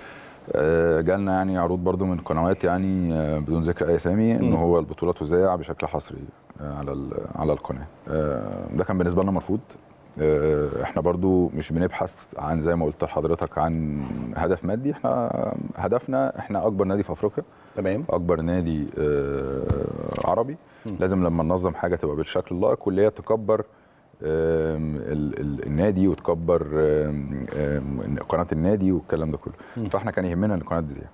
آه، جالنا يعني عروض برضو من قنوات يعني آه، بدون ذكر اي اسامي ان مم. هو البطوله تذاع بشكل حصري آه، على ال- على القناه آه، ده كان بالنسبه لنا مرفوض آه، احنا برضو مش بنبحث عن زي ما قلت لحضرتك عن هدف مادي احنا هدفنا احنا اكبر نادي في افريقيا تمام اكبر نادي آه، عربي مم. لازم لما ننظم حاجه تبقى بالشكل اللائق واللي هي تكبر آم، ال- ال- النادي وتكبر آم، آم، قناه النادي والكلام ده كله مم. فاحنا كان يهمنا ان القناه تذيع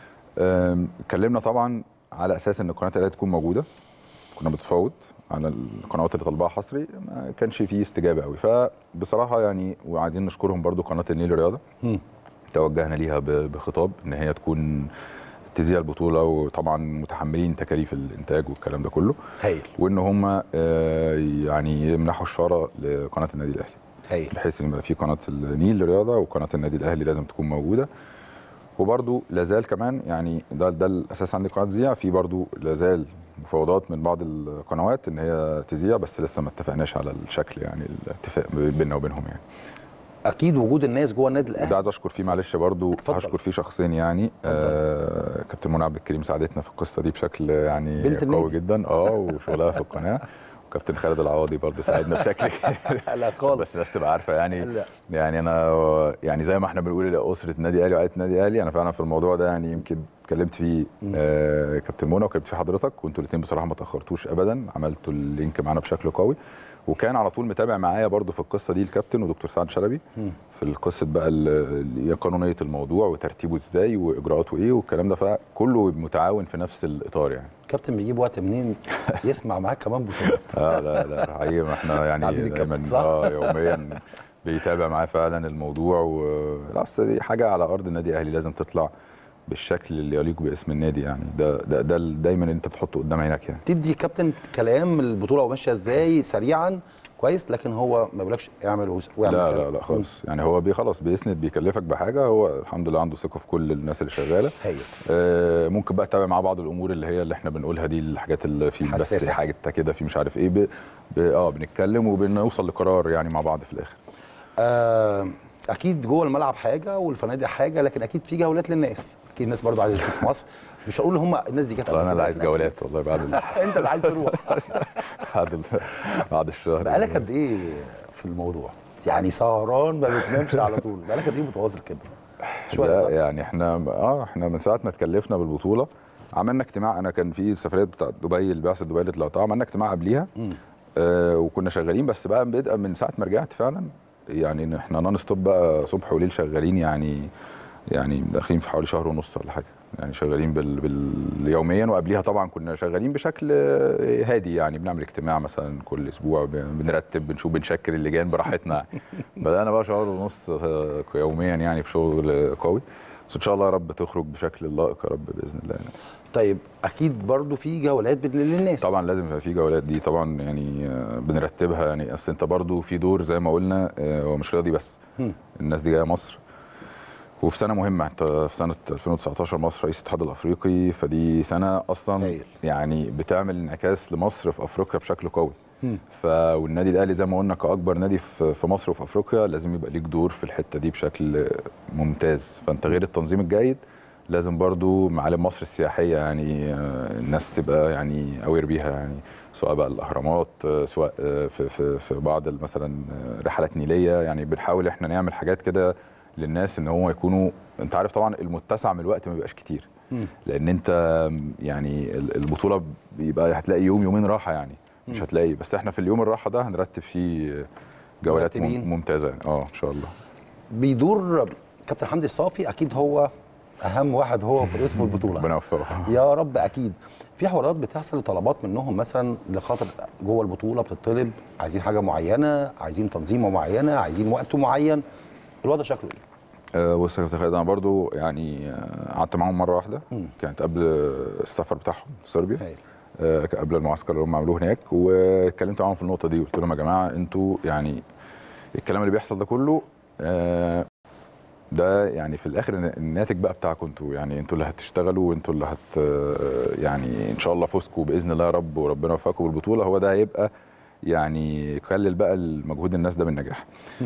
آم، اتكلمنا طبعا على اساس ان القناه الاهلي تكون موجوده كنا بنتفاوض على القنوات اللي طالباها حصري ما كانش فيه استجابه قوي فبصراحه يعني وعايزين نشكرهم برضو قناه النيل الرياضه مم. توجهنا ليها ب- بخطاب ان هي تكون تذيع البطوله وطبعا متحملين تكاليف الانتاج والكلام ده كله هايل وان هم آه، يعني يمنحوا الشاره لقناه النادي الاهلي هايل بحيث ان يبقى في قناه النيل للرياضه وقناه النادي الاهلي لازم تكون موجوده وبرضو لازال كمان يعني ده ده الاساس عندي قناه تذيع في برضو لازال مفاوضات من بعض القنوات ان هي تذيع بس لسه ما اتفقناش على الشكل يعني الاتفاق بيننا وبينهم يعني اكيد وجود الناس جوه النادي ده الاهلي عايز اشكر فيه معلش برضو اتفضل. هشكر فيه شخصين يعني آه كابتن منى عبد الكريم ساعدتنا في القصه دي بشكل يعني بنت قوي النادي. جدا اه وشغلها في القناه وكابتن خالد العوضي برضو ساعدنا بشكل لا خالص بس الناس تبقى عارفه يعني لا. يعني انا يعني زي ما احنا بنقول لاسره النادي الاهلي وعائله النادي الاهلي انا فعلا في الموضوع ده يعني يمكن اتكلمت فيه آه كابتن منى وكلمت فيه حضرتك وانتوا الاثنين بصراحه ما تاخرتوش ابدا عملتوا اللينك معانا بشكل قوي وكان على طول متابع معايا برضو في القصه دي الكابتن ودكتور سعد شلبي مم. في القصه بقى ال- ال- هي قانونيه الموضوع وترتيبه ازاي واجراءاته ايه والكلام ده فكله متعاون في نفس الاطار يعني كابتن بيجيب وقت منين يسمع معاك كمان بطولات اه لا لا حقيقي ما احنا يعني عابدين الكابتن، دايما صح؟ اه يوميا بيتابع معاه فعلا الموضوع و لا أصل دي حاجه على ارض النادي الاهلي لازم تطلع بالشكل اللي يليق باسم النادي يعني ده ده, ده ال- دايما انت بتحطه قدام عينك يعني تدي كابتن كلام البطوله وماشيه ازاي سريعا كويس لكن هو ما بيقولكش اعمل وس- واعمل لا كذا. لا لا خالص يعني هو بي خلاص بيسند بيكلفك بحاجه هو الحمد لله عنده ثقه في كل الناس اللي شغاله هايل آه، ممكن بقى تتابع معاه بعض الامور اللي هي اللي احنا بنقولها دي الحاجات اللي في بس حساسة. حاجه كده في مش عارف ايه ب... ب... اه بنتكلم وبنوصل لقرار يعني مع بعض في الاخر آه اكيد جوه الملعب حاجه والفنادق حاجه لكن اكيد في جولات للناس اكيد الناس برضو عايزه تشوف مصر مش هقول هم الناس دي جت قبل والله انا كده، اللي عايز لا. جولات والله بعد ال... انت اللي عايز تروح بعد ال... بعد الشهر بقالك قد ايه في الموضوع يعني سهران ما بتنامش على طول بقالك قد ايه متواصل كده شويه لا صح يعني احنا اه احنا من ساعه ما اتكلفنا بالبطوله عملنا اجتماع انا كان في السفريه بتاع دبي البعثه دبي اللي طلعتها عملنا اجتماع قبليها مم. آه وكنا شغالين بس بقى بدءا من ساعه ما رجعت فعلا يعني إن احنا نون ستوب بقى صبح وليل شغالين يعني يعني داخلين في حوالي شهر ونص ولا حاجه يعني شغالين بال... بال... يوميا وقبليها طبعا كنا شغالين بشكل آه، هادي يعني بنعمل اجتماع مثلا كل اسبوع ب- بنرتب بنشوف بنشكل اللجان براحتنا بدانا بقى شهر ونص آه، يوميا يعني بشغل قوي بس ان شاء الله يا رب تخرج بشكل لائق يا رب باذن الله يعني. طيب اكيد برضو في جولات بين- للناس طبعا لازم يبقى في جولات دي طبعا يعني آه، بنرتبها يعني اصل انت برضو في دور زي ما قلنا آه، هو مش رياضي بس مم. الناس دي جايه مصر وفي سنه مهمه انت في سنه 2019 مصر رئيس الاتحاد الافريقي فدي سنه اصلا هايل. يعني بتعمل انعكاس لمصر في افريقيا بشكل قوي مم. ف والنادي الاهلي زي ما قلنا كاكبر نادي في في مصر وفي افريقيا لازم يبقى ليك دور في الحته دي بشكل ممتاز فانت غير التنظيم الجيد لازم برضو معالم مصر السياحيه يعني آه، الناس تبقى يعني اوير بيها يعني سواء بقى الاهرامات آه، سواء آه، في في في بعض ال- مثلا آه، رحلات نيليه يعني بنحاول احنا نعمل حاجات كده للناس ان هم يكونوا انت عارف طبعا المتسع من الوقت ما بيبقاش كتير مم. لان انت يعني ال- البطوله بيبقى هتلاقي يوم يومين راحه يعني مش مم. هتلاقي بس احنا في اليوم الراحه ده هنرتب فيه جولات مم- مرتبين. ممتازه يعني. اه ان شاء الله بيدور كابتن حمدي الصافي اكيد هو اهم واحد هو فرقته في البطوله ربنا يوفقه يا رب اكيد في حوارات بتحصل وطلبات منهم مثلا لخاطر جوه البطوله بتطلب عايزين حاجه معينه عايزين تنظيمه معينه عايزين وقت معين الوضع شكله ايه آه، بص يا كابتن خالد انا برضو يعني آه، قعدت معاهم مره واحده مم. كانت قبل السفر بتاعهم صربيا هايل آه، قبل المعسكر اللي هم عملوه هناك واتكلمت معاهم في النقطه دي قلت لهم يا جماعه انتوا يعني الكلام اللي بيحصل ده كله آه، ده يعني في الاخر الناتج بقى بتاعكم انتوا يعني انتوا اللي هتشتغلوا وانتوا اللي هت يعني ان شاء الله فوزكم باذن الله يا رب وربنا يوفقكم بالبطوله هو ده هيبقى يعني يقلل بقى المجهود الناس ده بالنجاح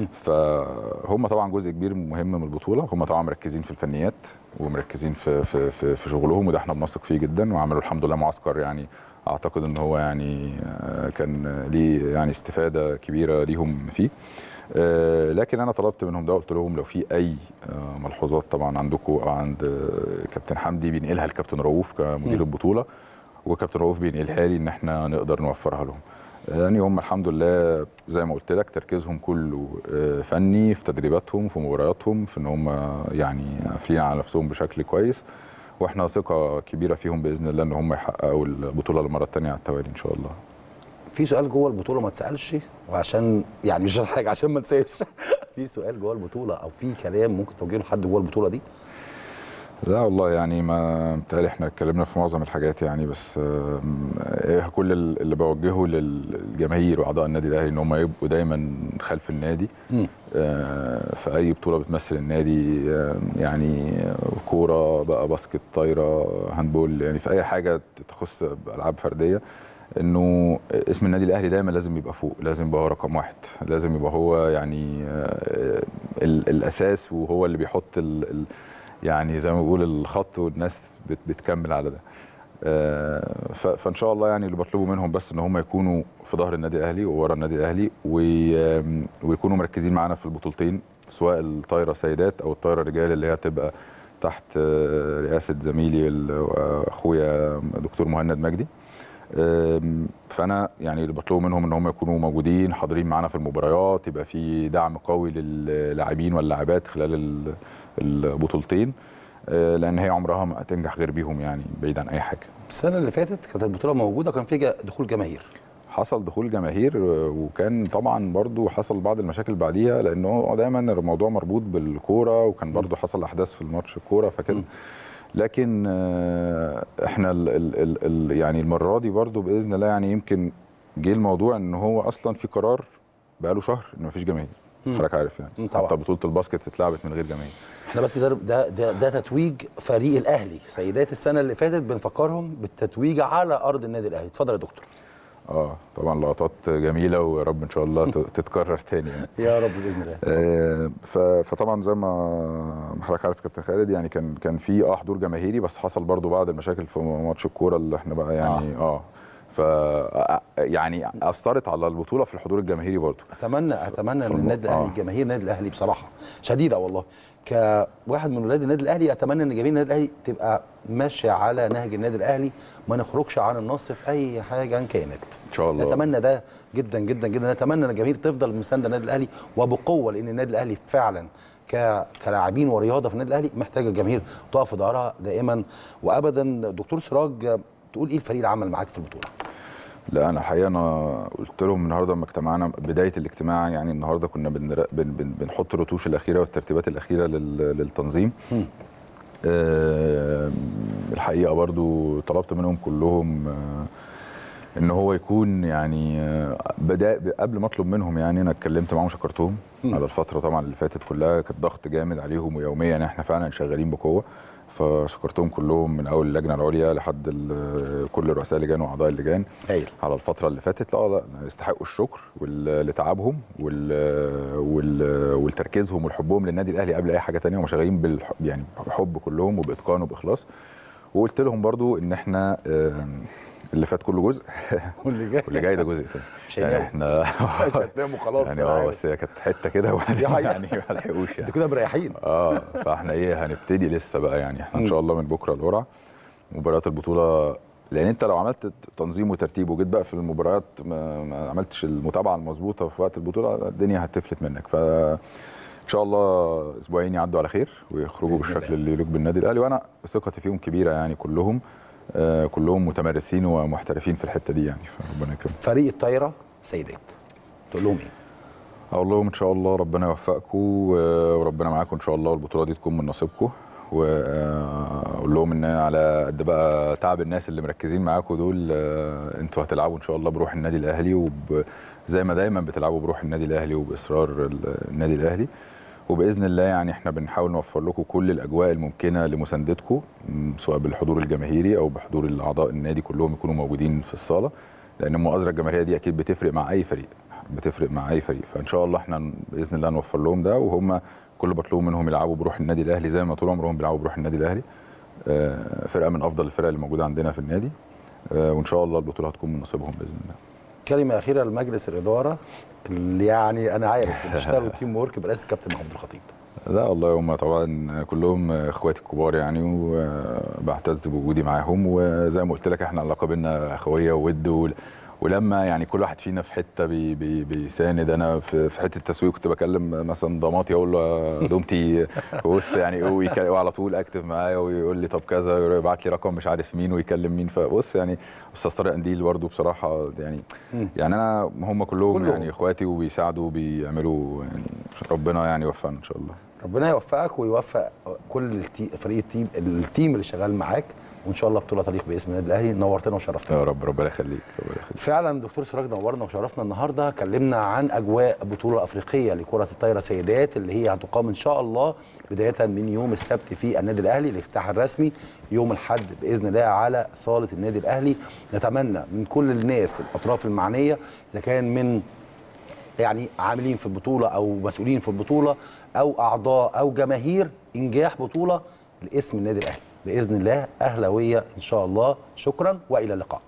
فهم طبعا جزء كبير مهم من البطوله هم طبعا مركزين في الفنيات ومركزين في في في, في شغلهم وده احنا بنثق فيه جدا وعملوا الحمد لله معسكر يعني اعتقد ان هو يعني كان ليه يعني استفاده كبيره ليهم فيه لكن انا طلبت منهم ده قلت لهم لو في اي ملحوظات طبعا عندكم او عند كابتن حمدي بينقلها لكابتن رؤوف كمدير البطوله وكابتن رؤوف بينقلها لي ان احنا نقدر نوفرها لهم يعني هم الحمد لله زي ما قلت لك تركيزهم كله فني في تدريباتهم في مبارياتهم في ان هم يعني قافلين على نفسهم بشكل كويس واحنا ثقه كبيره فيهم باذن الله ان هم يحققوا البطوله المره الثانيه على التوالي ان شاء الله في سؤال جوه البطوله ما اتسالش وعشان يعني مش حاجه عشان ما انساش في سؤال جوه البطوله او في كلام ممكن توجهه لحد جوه البطوله دي لا والله يعني ما متهيألي احنا اتكلمنا في معظم الحاجات يعني بس ايه كل اللي بوجهه للجماهير واعضاء النادي الاهلي ان هم يبقوا دايما خلف النادي اه في اي بطوله بتمثل النادي اه يعني كوره بقى باسكت طايره هاندبول يعني في اي حاجه تخص العاب فرديه انه اسم النادي الاهلي دايما لازم يبقى فوق لازم يبقى هو رقم واحد لازم يبقى هو يعني اه الاساس وهو اللي بيحط ال ال يعني زي ما بقول الخط والناس بتكمل على ده فان شاء الله يعني اللي بطلبه منهم بس ان هم يكونوا في ظهر النادي الاهلي وورا النادي الاهلي ويكونوا مركزين معانا في البطولتين سواء الطايره سيدات او الطايره رجال اللي هي تبقى تحت رئاسه زميلي اخويا دكتور مهند مجدي فانا يعني اللي بطلبه منهم ان هم يكونوا موجودين حاضرين معانا في المباريات يبقى في دعم قوي للاعبين واللاعبات خلال البطولتين لان هي عمرها ما هتنجح غير بيهم يعني بعيد عن اي حاجه السنه اللي فاتت كانت البطوله موجوده وكان في دخول جماهير حصل دخول جماهير وكان طبعا برضو حصل بعض المشاكل بعديها لانه دايما الموضوع مربوط بالكوره وكان برضو حصل احداث في الماتش الكوره فكده لكن احنا ال ال ال يعني المره دي برضو باذن الله يعني يمكن جه الموضوع ان هو اصلا في قرار بقاله شهر ان مفيش جماهير حضرتك عارف يعني طبعا. حتى بطوله الباسكت اتلعبت من غير جماهير احنا بس ده ده ده, ده تتويج فريق الاهلي سيدات السنه اللي فاتت بنفكرهم بالتتويج على ارض النادي الاهلي اتفضل يا دكتور اه طبعا لقطات جميله ويا رب ان شاء الله تتكرر تاني يعني. يا رب باذن الله آه فطبعا زي ما حضرتك عارف كابتن خالد يعني كان كان في اه حضور جماهيري بس حصل برضو بعض المشاكل في ماتش الكوره اللي احنا بقى يعني اه, آه ف يعني اثرت على البطوله في الحضور الجماهيري برضو اتمنى اتمنى ان النادي الاهلي آه. جماهير النادي الاهلي بصراحه شديده والله كواحد من ولاد النادي الاهلي اتمنى ان جماهير النادي الاهلي تبقى ماشيه على نهج النادي الاهلي ما نخرجش عن النص في اي حاجه ان كانت ان شاء الله نتمنى ده جدا جدا جدا نتمنى ان الجماهير تفضل مسانده النادي الاهلي وبقوه لان النادي الاهلي فعلا ك... كلاعبين ورياضه في النادي الاهلي محتاجه الجماهير تقف في ظهرها دائما وابدا دكتور سراج تقول ايه الفريق اللي عمل معاك في البطوله؟ لا انا الحقيقه انا قلت لهم النهارده لما اجتمعنا بدايه الاجتماع يعني النهارده كنا بن بن بن بنحط الرتوش الاخيره والترتيبات الاخيره للتنظيم آه الحقيقه برضو طلبت منهم كلهم آه ان هو يكون يعني آه بدا قبل ما اطلب منهم يعني انا اتكلمت معاهم شكرتهم على الفتره طبعا اللي فاتت كلها كانت ضغط جامد عليهم ويوميا يعني احنا فعلا شغالين بقوه فشكرتهم كلهم من اول اللجنه العليا لحد كل رؤساء اللجان واعضاء اللجان هيل. على الفتره اللي فاتت لا لا يستحقوا الشكر لتعبهم وال وال والتركيزهم وحبهم للنادي الاهلي قبل اي حاجه ثانيه هم شغالين بالحب يعني بحب كلهم وباتقان وباخلاص وقلت لهم برضو ان احنا اللي فات كله جزء واللي جاي واللي جاي ده جزء تاني مش هيناموا احنا مش هتناموا خلاص يعني اه بس هي كانت حته كده وبعدين حقيقة. يعني ما لحقوش يعني انتوا كده مريحين اه فاحنا ايه هنبتدي لسه بقى يعني احنا ان شاء الله من بكره القرعه مباريات البطوله لان انت لو عملت تنظيم وترتيب وجيت بقى في المباريات ما, ما عملتش المتابعه المظبوطه في وقت البطوله الدنيا هتفلت منك ف ان شاء الله اسبوعين يعدوا على خير ويخرجوا بإذن بالشكل الله. اللي يليق بالنادي الاهلي وانا ثقتي فيهم كبيره يعني كلهم آه كلهم متمرسين ومحترفين في الحته دي يعني فربنا يكرمهم فريق الطايره سيدات تقول لهم ايه؟ اقول لهم ان شاء الله ربنا يوفقكم و- وربنا معاكم ان شاء الله والبطوله دي تكون من نصيبكم واقول لهم ان على قد بقى تعب الناس اللي مركزين معاكم دول آه، انتوا هتلعبوا ان شاء الله بروح النادي الاهلي وزي ما دايما بتلعبوا بروح النادي الاهلي وباصرار ال- النادي الاهلي وباذن الله يعني احنا بنحاول نوفر لكم كل الاجواء الممكنه لمساندتكم م، سواء بالحضور الجماهيري او بحضور الاعضاء النادي كلهم يكونوا موجودين في الصاله لان المؤازره الجماهيريه دي اكيد بتفرق مع اي فريق بتفرق مع اي فريق فان شاء الله احنا باذن الله نوفر لهم ده وهم كل مطلوب منهم يلعبوا بروح النادي الاهلي زي ما طول عمرهم بيلعبوا بروح النادي الاهلي آه، فرقه من افضل الفرق اللي موجوده عندنا في النادي آه، وان شاء الله البطوله هتكون من نصيبهم باذن الله كلمه اخيره لمجلس الاداره اللي يعني انا عارف بتشتغلوا تيم ورك برئاسه الكابتن محمود الخطيب لا والله هم طبعا كلهم اخواتي الكبار يعني وبعتز بوجودي معاهم وزي ما قلت لك احنا العلاقه بينا اخويه وود وال- ولما يعني كل واحد فينا في حته بي بي بيساند انا في, في حته التسويق كنت بكلم مثلا ضماطي اقول له يا دومتي بص يعني ويك- وعلى طول اكتف معايا ويقول لي طب كذا يبعت لي رقم مش عارف مين ويكلم مين فبص يعني استاذ طارق قنديل برضه بصراحه يعني مم. يعني انا هم كلهم, كلهم. يعني اخواتي وبيساعدوا وبيعملوا يعني ربنا يعني يوفقنا ان شاء الله ربنا يوفقك ويوفق كل التي... فريق التيم التيم اللي شغال معاك وان شاء الله بطوله تليق باسم النادي الاهلي نورتنا وشرفتنا يا رب ربنا يخليك ربنا يخليك فعلا دكتور سراج نورنا وشرفنا النهارده كلمنا عن اجواء البطوله الافريقيه لكره الطايره سيدات اللي هي هتقام ان شاء الله بدايه من يوم السبت في النادي الاهلي الافتتاح الرسمي يوم الاحد باذن الله على صاله النادي الاهلي نتمنى من كل الناس الاطراف المعنيه اذا كان من يعني عاملين في البطوله او مسؤولين في البطوله او اعضاء او جماهير انجاح بطوله لاسم النادي الاهلي باذن الله اهلاويه ان شاء الله شكرا والى اللقاء